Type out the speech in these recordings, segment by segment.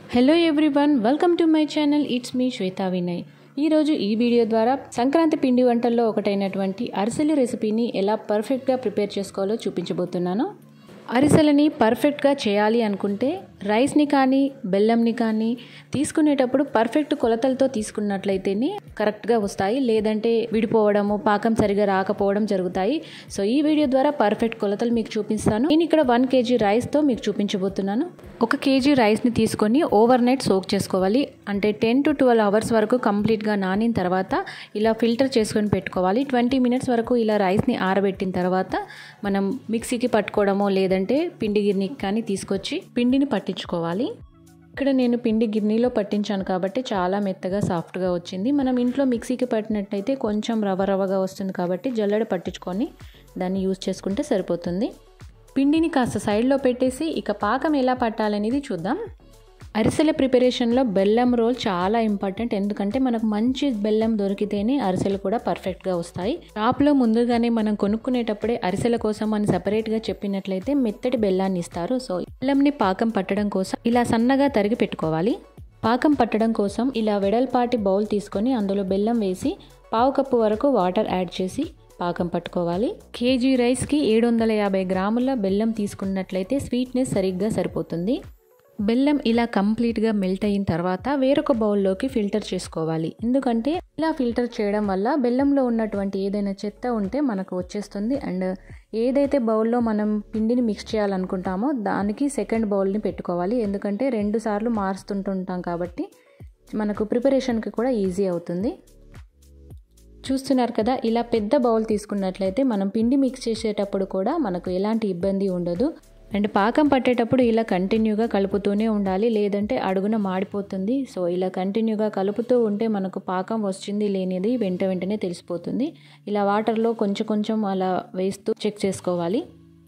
hello everyone welcome to my channel it's me Shweta Vinay ఈరోజు ఈ video ద్వారా సంక్రాంతి పిండి వంటల్లో ఒకటైనటువంటి అరిసెలు రెసిపీని ఎలా పర్ఫెక్ట్గా ప్రిపేర్ చేసుకోవాలో చూపించబోతున్నాను అరిసెలని పర్ఫెక్ట్గా చేయాలి అనుకుంటే రైస్ని కానీ బెల్లంని కానీ తీసుకునేటప్పుడు పర్ఫెక్ట్ కొలతలతో తీసుకున్నట్లయితేనే కరెక్ట్గా వస్తాయి లేదంటే విడిపోవడము పాకం సరిగా రాకపోవడం జరుగుతాయి సో ఈ వీడియో ద్వారా పర్ఫెక్ట్ కొలతలు మీకు చూపిస్తాను నేను ఇక్కడ వన్ కేజీ రైస్తో మీకు చూపించబోతున్నాను ఒక కేజీ రైస్ని తీసుకొని ఓవర్ నైట్ సోక్ చేసుకోవాలి అంటే టెన్ టు ట్వెల్వ్ అవర్స్ వరకు కంప్లీట్గా నానిన తర్వాత ఇలా ఫిల్టర్ చేసుకొని పెట్టుకోవాలి ట్వంటీ మినిట్స్ వరకు ఇలా రైస్ని ఆరబెట్టిన తర్వాత మనం మిక్సీకి పట్టుకోవడమో లేదంటే పిండి గిర్నీకి కానీ తీసుకొచ్చి పిండిని పట్టించుకోవాలి ఇక్కడ నేను పిండి గిన్నెలో పట్టించాను కాబట్టి చాలా మెత్తగా సాఫ్ట్గా వచ్చింది మనం ఇంట్లో మిక్సీకి పట్టినట్టయితే కొంచెం రవ రవగా వస్తుంది కాబట్టి జల్లెడ పట్టించుకొని దాన్ని యూజ్ చేసుకుంటే సరిపోతుంది పిండిని కాస్త సైడ్లో పెట్టేసి ఇక పాకం ఎలా పట్టాలనేది చూద్దాం అరిసెల ప్రిపరేషన్లో బెల్లం రోల్ చాలా ఇంపార్టెంట్ ఎందుకంటే మనకు మంచి బెల్లం దొరికితేనే అరిసెలు కూడా పర్ఫెక్ట్గా వస్తాయి షాప్లో ముందుగానే మనం కొనుక్కునేటప్పుడే అరిసెల కోసం అని సపరేట్గా చెప్పినట్లయితే మెత్తటి బెల్లాన్ని ఇస్తారు సో బెల్లంని పాకం పట్టడం కోసం ఇలా సన్నగా తరిగి పెట్టుకోవాలి పాకం పట్టడం కోసం ఇలా వెడల్పాటి బౌల్ తీసుకొని అందులో బెల్లం వేసి పావు కప్పు వరకు వాటర్ యాడ్ చేసి పాకం పట్టుకోవాలి కేజీ రైస్కి ఏడు వందల యాభై గ్రాముల బెల్లం తీసుకున్నట్లయితే స్వీట్నెస్ సరిగ్గా సరిపోతుంది బెల్లం ఇలా కంప్లీట్గా మెల్ట్ అయిన తర్వాత వేరొక బౌల్లోకి ఫిల్టర్ చేసుకోవాలి ఎందుకంటే ఇలా ఫిల్టర్ చేయడం వల్ల బెల్లంలో ఉన్నటువంటి ఏదైనా చెత్త ఉంటే మనకు వచ్చేస్తుంది అండ్ ఏదైతే బౌల్లో మనం పిండిని మిక్స్ చేయాలనుకుంటామో దానికి సెకండ్ బౌల్ని పెట్టుకోవాలి ఎందుకంటే రెండు సార్లు మారుస్తుంటుంటాం కాబట్టి మనకు ప్రిపరేషన్కి కూడా ఈజీ అవుతుంది చూస్తున్నారు కదా ఇలా పెద్ద బౌల్ తీసుకున్నట్లయితే మనం పిండి మిక్స్ చేసేటప్పుడు కూడా మనకు ఎలాంటి ఇబ్బంది ఉండదు అండ్ పాకం పట్టేటప్పుడు ఇలా కంటిన్యూగా కలుపుతూనే ఉండాలి లేదంటే అడుగున మాడిపోతుంది సో ఇలా కంటిన్యూగా కలుపుతూ ఉంటే మనకు పాకం వచ్చింది లేనిది వెంట వెంటనే తెలిసిపోతుంది ఇలా వాటర్లో కొంచెం కొంచెం అలా వేస్తూ చెక్ చేసుకోవాలి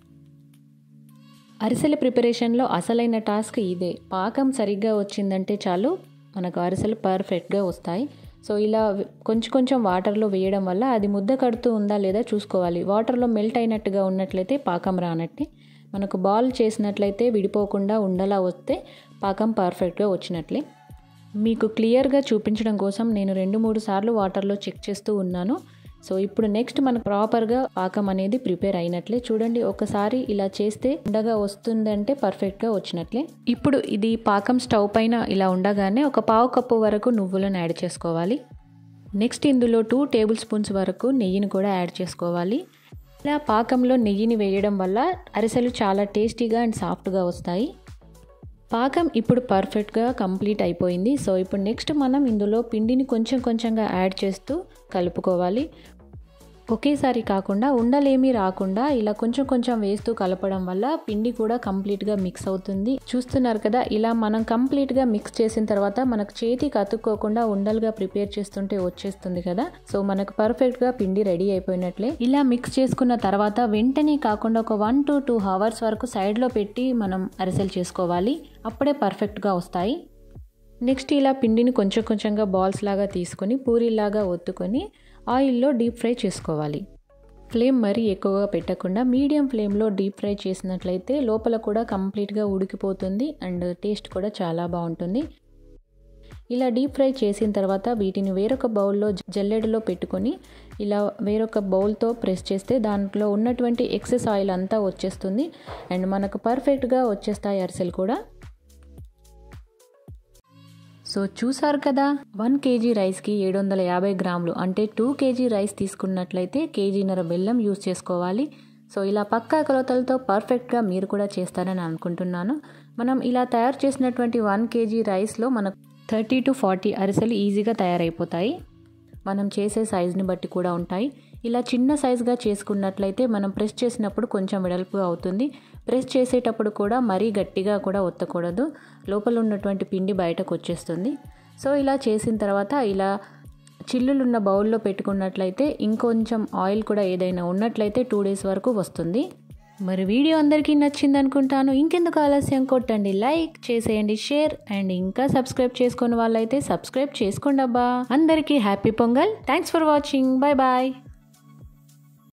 అరిసెల ప్రిపరేషన్లో అసలైన టాస్క్ ఇదే పాకం సరిగ్గా వచ్చిందంటే చాలు మనకు అరిసెలు పర్ఫెక్ట్గా వస్తాయి సో ఇలా కొంచెం కొంచెం వాటర్లో వేయడం వల్ల అది ముద్ద కడుతూ ఉందా లేదా చూసుకోవాలి వాటర్లో మెల్ట్ అయినట్టుగా ఉన్నట్లయితే పాకం రానట్టే మనకు బాల్ చేసినట్లయితే విడిపోకుండా ఉండలా వస్తే పాకం పర్ఫెక్ట్గా వచ్చినట్లే మీకు క్లియర్గా చూపించడం కోసం నేను రెండు మూడు సార్లు వాటర్లో చెక్ చేస్తూ ఉన్నాను సో ఇప్పుడు నెక్స్ట్ మనకు ప్రాపర్గా పాకం అనేది ప్రిపేర్ అయినట్లే చూడండి ఒకసారి ఇలా చేస్తే ఉండగా వస్తుందంటే పర్ఫెక్ట్గా వచ్చినట్లే ఇప్పుడు ఇది పాకం స్టవ్ పైన ఇలా ఉండగానే ఒక పావు కప్పు వరకు నువ్వులను యాడ్ చేసుకోవాలి నెక్స్ట్ ఇందులో టూ టేబుల్ స్పూన్స్ వరకు నెయ్యిని కూడా యాడ్ చేసుకోవాలి ఇలా పాకంలో నెయ్యిని వేయడం వల్ల అరిసెలు చాలా టేస్టీగా అండ్ సాఫ్ట్గా వస్తాయి పాకం ఇప్పుడు పర్ఫెక్ట్గా కంప్లీట్ అయిపోయింది సో ఇప్పుడు నెక్స్ట్ మనం ఇందులో పిండిని కొంచెం కొంచెంగా యాడ్ చేస్తూ కలుపుకోవాలి ఒకేసారి కాకుండా ఉండలేమీ రాకుండా ఇలా కొంచెం కొంచెం వేస్తూ కలపడం వల్ల పిండి కూడా కంప్లీట్గా మిక్స్ అవుతుంది చూస్తున్నారు కదా ఇలా మనం కంప్లీట్గా మిక్స్ చేసిన తర్వాత మనకు చేతికి అతుక్కోకుండా ఉండలుగా ప్రిపేర్ చేస్తుంటే వచ్చేస్తుంది కదా సో మనకు పర్ఫెక్ట్గా పిండి రెడీ అయిపోయినట్లే ఇలా మిక్స్ చేసుకున్న తర్వాత వెంటనే కాకుండా ఒక వన్ టు టూ అవర్స్ వరకు సైడ్లో పెట్టి మనం అరిసెలు చేసుకోవాలి అప్పుడే పర్ఫెక్ట్గా వస్తాయి నెక్స్ట్ ఇలా పిండిని కొంచెం కొంచెంగా బాల్స్ లాగా తీసుకొని పూరీలాగా ఒత్తుకొని ఆయిల్లో డీప్ ఫ్రై చేసుకోవాలి ఫ్లేమ్ మరీ ఎక్కువగా పెట్టకుండా మీడియం ఫ్లేమ్లో డీప్ ఫ్రై చేసినట్లయితే లోపల కూడా కంప్లీట్గా ఉడికిపోతుంది అండ్ టేస్ట్ కూడా చాలా బాగుంటుంది ఇలా డీప్ ఫ్రై చేసిన తర్వాత వీటిని వేరొక బౌల్లో జల్లెడలో పెట్టుకొని ఇలా వేరొక బౌల్తో ప్రెస్ చేస్తే దాంట్లో ఉన్నటువంటి ఎక్సెస్ ఆయిల్ అంతా వచ్చేస్తుంది అండ్ మనకు పర్ఫెక్ట్గా వచ్చేస్తాయి అరిసెలు కూడా సో చూసారు కదా వన్ కేజీ రైస్కి ఏడు వందల యాభై గ్రాములు అంటే టూ కేజీ రైస్ తీసుకున్నట్లయితే కేజీన్నర బెల్లం యూస్ చేసుకోవాలి సో ఇలా పక్కా కొలతలతో పర్ఫెక్ట్గా మీరు కూడా చేస్తారని అనుకుంటున్నాను మనం ఇలా తయారు చేసినటువంటి వన్ కేజీ రైస్లో మనకు థర్టీ టు ఫార్టీ అరిసెలు ఈజీగా తయారైపోతాయి మనం చేసే సైజుని బట్టి కూడా ఉంటాయి ఇలా చిన్న సైజుగా చేసుకున్నట్లయితే మనం ప్రెస్ చేసినప్పుడు కొంచెం వెడల్పుగా అవుతుంది ప్రెస్ చేసేటప్పుడు కూడా మరీ గట్టిగా కూడా ఒత్తకూడదు లోపల ఉన్నటువంటి పిండి బయటకు వచ్చేస్తుంది సో ఇలా చేసిన తర్వాత ఇలా చిల్లులున్న బౌల్లో పెట్టుకున్నట్లయితే ఇంకొంచెం ఆయిల్ కూడా ఏదైనా ఉన్నట్లయితే టూ డేస్ వరకు వస్తుంది మరి వీడియో అందరికీ నచ్చింది అనుకుంటాను ఇంకెందుకు ఆలస్యం కొట్టండి లైక్ చేసేయండి షేర్ అండ్ ఇంకా సబ్స్క్రైబ్ చేసుకున్న వాళ్ళైతే సబ్స్క్రైబ్ చేసుకోండి అబ్బా అందరికీ happy Pongal thanks for watching bye bye